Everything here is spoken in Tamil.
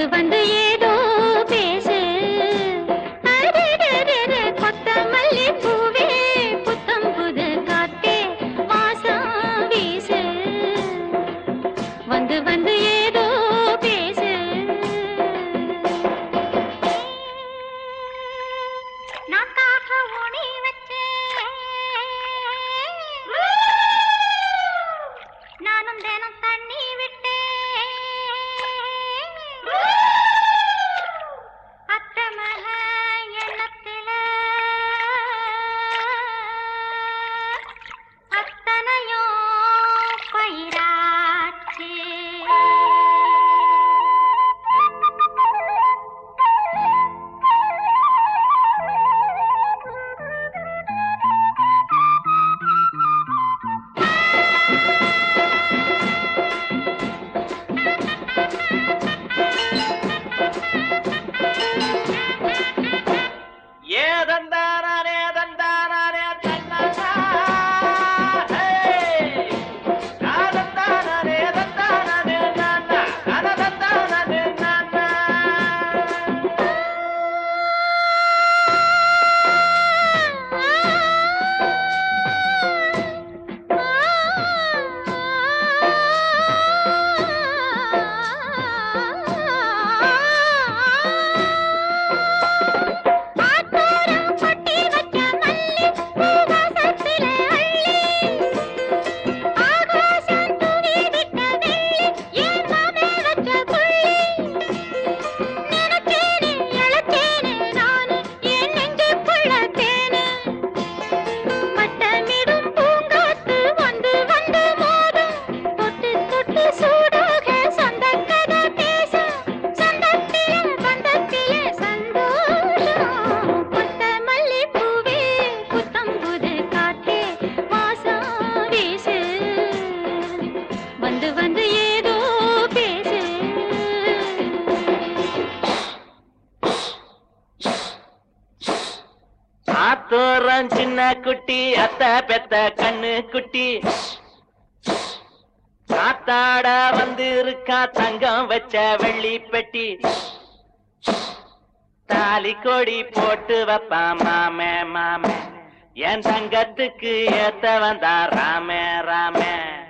வந்து வந்து ஏதோ பேசு அரரரரர, கொத்தமல்லி பூவே புத்தம் புது காத்தே வாசம் வீசு வந்து வந்து ஏதோ பேசு நாக்காக ஊனி வச்சேன் நானும் தினம் தண்ணி விட்டேன் அத்தை மக எண்ணத்தில அத்தனையும் பயிராச்சு ஏதந்தானே தந்தானே தன்னானா ஹே ஆதந்தானே தந்தானே நானா ஆதந்தானே நானா ஆத்தோரம் கொட்டி வச்ச மல்லி பூவாசத்தில அள்ளி ஆகாசம் தூவி விட்ட வெள்ளி என் மாமே வச்ச புள்ளி நினைச்சேனே இழைச்சேனே நானு என் நெஞ்சுக்குள்ள தேனு வட்டமிடும் பூங்காத்து வந்து வந்து மோதும் தொட்டு தொட்டு சூடாக சொந்தக் கதை பேசும் சொந்தத்திலே பந்தத்திலே சந்தோஷம் கொத்தமல்லி பூவே புத்தம் புது காத்தே வாசம் வீசு வந்து வந்து ஏதோ பேசு ஆத்தோரம் சின்ன குட்டி அத்த பெத்த கண்ணு குட்டி காத்தாட வந்து இருக்கா தங்கம் வச்ச வெள்ளி பெட்டி தாலி கொடி போட்டு வைப்பா மாமே மாமே என் தங்கத்துக்கு ஏத்த வந்தா ராமே ராமே